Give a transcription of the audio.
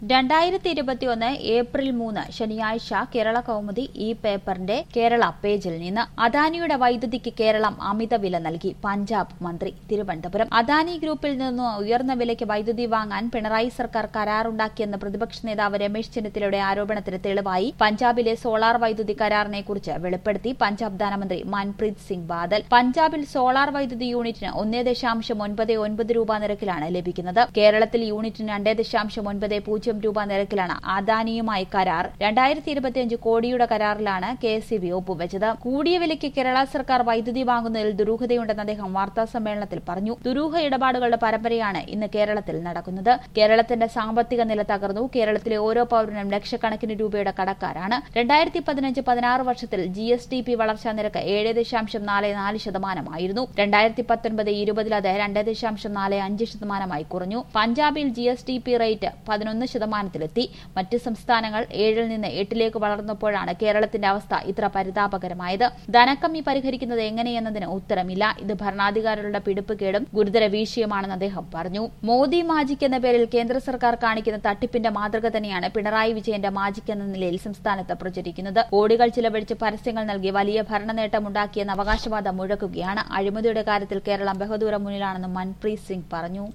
രണ്ടായിരത്തി ഇരുപത്തിയൊന്ന് ഏപ്രിൽ മൂന്ന് ശനിയാഴ്ച കേരള കൗമുദി ഈ പേപ്പറിന്റെ കേരള പേജിൽ നിന്ന് അദാനിയുടെ വൈദ്യുതിക്ക് കേരളം അമിത വില നൽകി പഞ്ചാബ് മന്ത്രി തിരുവനന്തപുരം അദാനി ഗ്രൂപ്പിൽ നിന്ന് ഉയർന്ന വിലയ്ക്ക് വൈദ്യുതി വാങ്ങാൻ പിണറായി സർക്കാർ കരാറുണ്ടാക്കിയെന്ന് പ്രതിപക്ഷ നേതാവ് രമേശ് ചെന്നിത്തലയുടെ ആരോപണത്തിന് തെളിവായി പഞ്ചാബിലെ സോളാർ വൈദ്യുതി കരാറിനെ കുറിച്ച് വെളിപ്പെടുത്തി പഞ്ചാബ് ധനമന്ത്രി മൻപ്രീത് സിംഗ് ബാദൽ പഞ്ചാബിൽ സോളാർ വൈദ്യുതി യൂണിറ്റിന് ഒന്നേ ദശാംശം ഒൻപത് ഒൻപത് രൂപ നിരക്കിലാണ് ലഭിക്കുന്നത് കേരളത്തിൽ യൂണിറ്റിന് രണ്ടേ ദശാംശം ഒൻപത് പൂജ്യം രൂപ നിരക്കിലാണ് അദാനിയുമായി കരാർ രണ്ടായിരത്തി ഇരുപത്തിയഞ്ച് കോടിയുടെ കരാറിലാണ് കെ എസ് ബി ഒപ്പുവെച്ചത് കൂടിയ വിലയ്ക്ക് കേരള സർക്കാർ വൈദ്യുതി വാങ്ങുന്നതിൽ ദുരൂഹതയുണ്ടെന്ന് അദ്ദേഹം വാർത്താ സമ്മേളനത്തിൽ പറഞ്ഞു ദുരൂഹ ഇടപാടുകളുടെ പരമ്പരയാണ് ഇന്ന് കേരളത്തിൽ നടക്കുന്നത് കേരളത്തിന്റെ സാമ്പത്തിക നില തകർന്നു കേരളത്തിലെ ഓരോ പൌരനും ലക്ഷക്കണക്കിന് രൂപയുടെ കടക്കാരാണ് രണ്ടായിരത്തി പതിനഞ്ച് പതിനാറ് വർഷത്തിൽ ജി എസ് ടി പി വളർച്ചാ നിരക്ക് ഏഴ് ദശാംശം നാല് നാല് ശതമാനമായിരുന്നു രണ്ടായിരത്തി പത്തൊൻപത് ഇരുപതിൽ അത് രണ്ട് ദശാംശം നാല് അഞ്ച് ശതമാനമായി കുറഞ്ഞു പഞ്ചാബിൽ G S T P rate പതിനൊന്ന് ശതമാനത്തിലെത്തി മറ്റ് സംസ്ഥാനങ്ങൾ ഏഴിൽ നിന്ന് എട്ടിലേക്ക് വളർന്നപ്പോഴാണ് കേരളത്തിന്റെ അവസ്ഥ ഇത്ര പരിതാപകരമായത് ധനക്കമ്മി പരിഹരിക്കുന്നത് എങ്ങനെയെന്നതിന് ഉത്തരമില്ല ഇത് ഭരണാധികാരികളുടെ പിടിപ്പുകേടും ഗുരുതര വീഴ്ചയുമാണെന്ന് അദ്ദേഹം പറഞ്ഞു മോദി മാജിക് എന്ന പേരിൽ കേന്ദ്ര സർക്കാർ കാണിക്കുന്ന തട്ടിപ്പിന്റെ മാതൃക തന്നെയാണ് പിണറായി വിജയന്റെ മാജിക് എന്ന നിലയിൽ സംസ്ഥാനത്ത് പ്രചരിക്കുന്നത് കോടികൾ ചിലവഴിച്ച് പരസ്യങ്ങൾ നൽകി വലിയ ഭരണ നേട്ടമുണ്ടാക്കിയെന്ന അവകാശവാദം മുഴക്കുകയാണ് അഴിമതിയുടെ കാര്യത്തിൽ കേരളം ബഹുദൂരം മുന്നിലാണെന്നും മൻപ്രീത് സിംഗ് പറഞ്ഞു